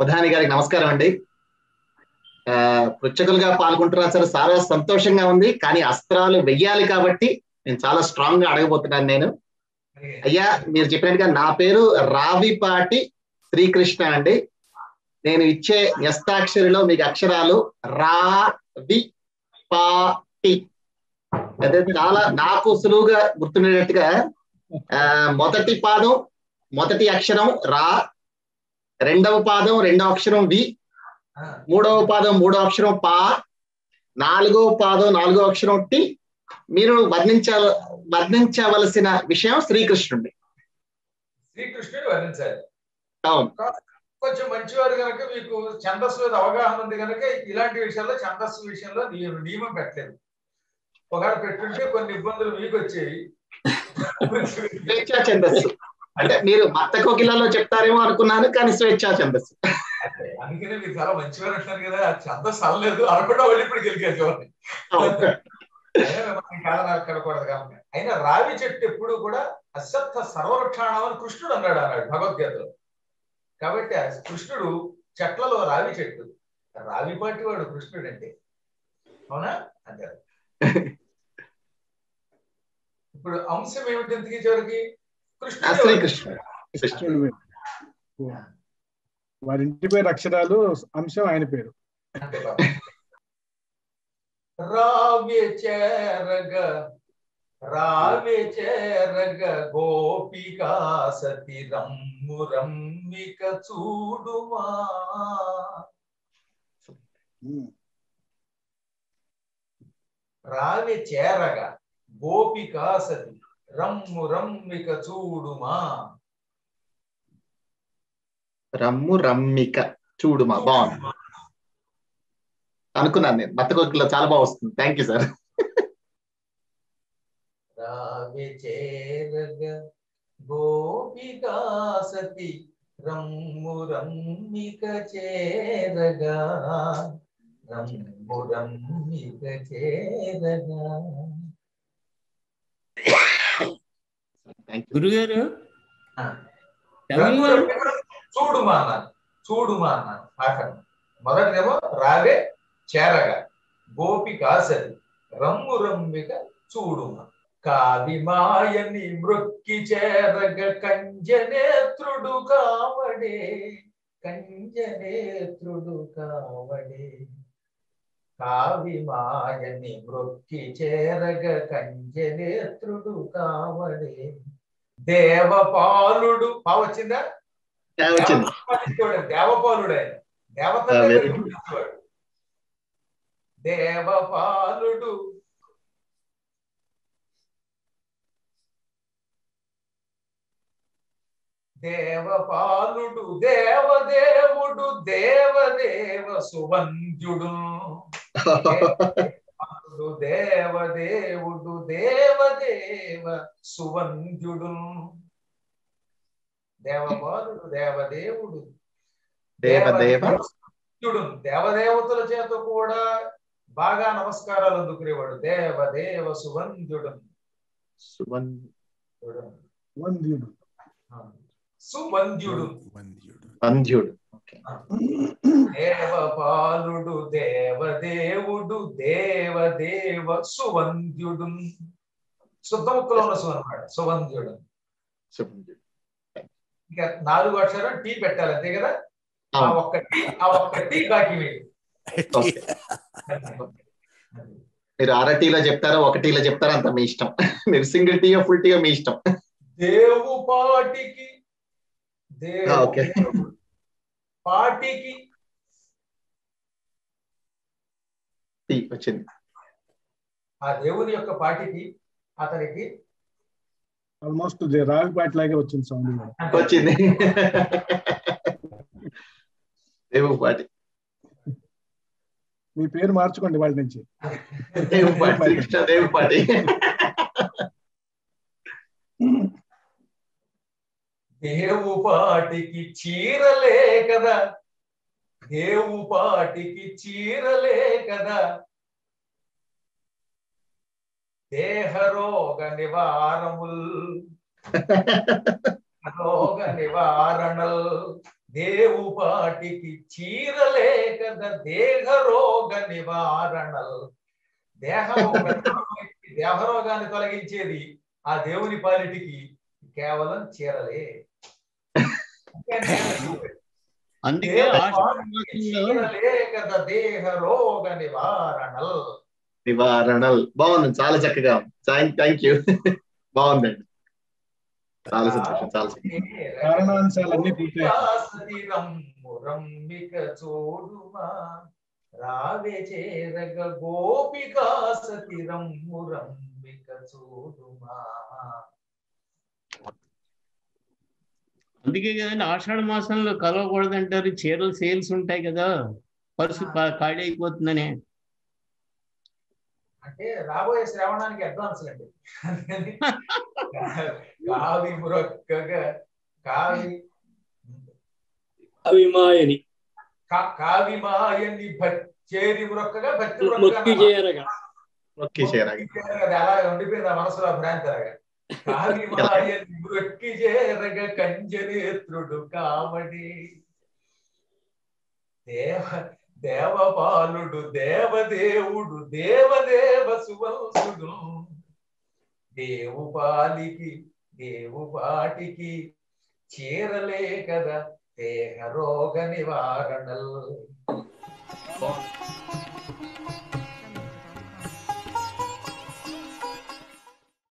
ప్రధాని గారికి నమస్కారం అండి ఆ పృచ్చకులుగా పాల్గొంటున్నారు సార్ చాలా సంతోషంగా ఉంది కానీ అస్త్రాలు వెయ్యాలి కాబట్టి నేను చాలా స్ట్రాంగ్ గా అడగబోతున్నాను నేను అయ్యా మీరు చెప్పినట్టుగా నా పేరు రావిపాటి శ్రీకృష్ణ అండి నేను ఇచ్చే న్యస్తాక్షరిలో మీకు అక్షరాలు రా వి పా టి అదే చాలా నాకు సులువుగా గుర్తుండేటట్టుగా ఆ, మొదటి పాదం మొదటి అక్షరం రా రెండవ పాదం రెండవ అక్షరం వి మూడవ పాదం మూడో అక్షరం పా నాలుగో పాదం నాలుగో అక్షరం టి మీరు వర్ణించ వర్ణించవలసిన విషయం శ్రీకృష్ణుడి శ్రీకృష్ణుడు వర్ణించాలి అవును కొంచెం మంచివారు కనుక మీకు ఛందస్సు మీద అవగాహన ఉంది కనుక ఇలాంటి విషయాల్లో ఛందస్సు విషయంలో నియ- నియమం పెట్టలేదు ఒకవేళ పెట్టుంటే కొన్ని ఇబ్బందులు మీకు వచ్చేవి స్వేచ్ఛా ఛందస్సు అంటే మీరు మత్త కోకిలలో చెప్తారేమో అనుకున్నాను కానీ స్వేచ్ఛా ఛందస్సు అందుకనే మీరు చాలా మంచివారు అంటున్నారు కదా ఆ ఛందస్సు అనలేదు అనుకుంటా వెళ్ళి ఇప్పుడు గెలికారు చివరిని. అవును. అయినా మిమ్మల్ని కాదని అక్కడకూడదు కాబట్టి అయినా రావి చెట్టు ఎప్పుడు కూడా అశ్వత్థ సర్వరక్షాణం అని కృష్ణుడు అన్నాడు అన్నాడు భగవద్గీతలో కాబట్టి ఆ కృష్ణుడు చెట్లలో రావి చెట్టు రావి పాటి వాడు కృష్ణుడు అంటే అవునా అంతే ఇప్పుడు అంశం ఏమిటి ఇంతకీ చివరికి ఆ కృష్ణుడు శ్రీకృష్ణుడు కృష్ణుడి పేరు. వారి ఇంటి పేరు అక్షరాలు అంశం ఆయన పేరు అంతే పాపం. రావ్య చేరగ రావ్య చేరగ గోపికా సతి రమ్ము రమ్మిక చూడుమా రావి చేరగ గోపికా సతి రమ్ము రమ్మిక చూడుమా రమ్ము రమ్మిక చూడుమా బాగుంది అనుకున్నాను నేను మత్త కోకిలలో చాలా బాగా వస్తుంది థ్యాంక్ యూ సార్ రావి చేరగ గోపికా సతి రమ్ము రమ్మిక చేరగా రమ్ము రమ్మిక చేరగా థ్యాంక్ యూ గురుగారు ఆ. తమిళ చూడుమా అన్నాను చూడుమా అన్నాను ఆఖరి మొదటిదేమో రావే చేరగా గోపికా సతి రమ్ము రమ్మిక చూడుమా కావిమాయని మృక్కి చేరగ కంజనేత్రుడు కావడే కంజనేత్రుడు కావడే కావిమాయని మృక్కి చేరగ కంజనేత్రుడు కావడే దేవపాలుడు పా వచ్చిందా ఆ, వచ్చింది దేవపాలుడు దేవపాలుడు ఆయన దేవత ఆ, very దగ్గరికి పిలిచేవాడు. దేవపాలుడు దేవపాలుడు దేవదేవుడు దేవదేవ సువంద్యుడు దేవపాలుడు దేవదేవుడు దేవదేవ సువంద్యుడు దేవపాలుడు దేవదేవుడు దేవదేవ సువంద్యుడు దేవదేవతల చేత కూడా బాగా నమస్కారాలు అందుకునేవాడు దేవదేవ సువంద్యుడు సువన్ వంద్యుడు సువంద్యుడు వంద్యుడు వంధ్యుడు ఓకే దేవపాలుడు దేవదేవుడు దేవదేవ సువంద్యుడు శుద్ధ ముక్కలో ఉన్న సు అనమాట సువంద్యుడు సువంధ్యుడు ఇంకా నాలుగు అక్షరం టీ పెట్టాలి అంతే కదా ఆ అవును. ఒక్క టీ ఆ ఒక్క టీ బాకీ మీరు ఓకే. మీరు అరటీలో చెప్తారో ఒకటిలో చెప్తారో అంత మీ ఇష్టం మీరు సింగిల్ టీయో ఫుల్ టీయో మీ ఇష్టం దేవు పాటికి ఆ, ఓకే. దేవు పాటికి టీ వచ్చింది ఆ దేవుని యొక్క పాటికి అతనికి ఆల్మోస్ట్ రావిపాటి లాగే వచ్చింది సౌండ్ వచ్చింది దేవుపాటి మీ పేరు మార్చుకోండి వాళ్ళ నుంచి దేవుపాటి శ్రీకృష్ణ దేవుపాటి దేవు పాటికి చీరలే కదా దేవు పాటికి చీరలే కదా దేహరోగ నివారముల్ రోగ నివారణల్ దేవు పాటికి చీరలే కదా దేహ రోగ నివారణల్ దేహం దేహరోగాన్ని తొలగించేది ఆ దేవుని పాలిటికి కేవలం చీరలే అందుకే దేవ ఆషాఢ పాటికి మాసంలో చీరలే కదా దేహ రోగ నివారణల్ నివారణల్ బాగుంది చాలా చక్కగా థ్యాంక్ యూ బాగుందండి చాలా సంతోషం చాలా సంతోషం. కారణాంశాలన్నీ పూర్తయ్యాయి. రంబిక చూడుమా రావే చేరగ గోపికా సతిరమ్ము రంబిక చూడుమా అందుకే కదండి ఆషాఢ మాసంలో కలవకూడదంటారు చీరలు సేల్స్ ఉంటాయి కదా పర్సు కా- ఖాళీ అయిపోతుందని అంటే రాబోయే శ్రావణానికి అడ్వాన్స్ అండి కావి మురక్కగా కావి అవిమాయని కా- కావి మాయని భక్- చేరి మురక్కగా భక్తి మొక్కి మురక్కగా చేరగా ఓకే చేరాలి అది అలా ఉండిపోయింది ఆ మనసులో ఆ భ్రాంతి అలాగా కావి మాయని మృక్కి చేరగ కంజనేత్రుడు కామడి దేవ దేవపాలుడు దేవదేవుడు దేవదేవ సువంశుడు దేవు పాలికి దేవు పాటికి చీరలే కదా దేహ రోగ నివారణలు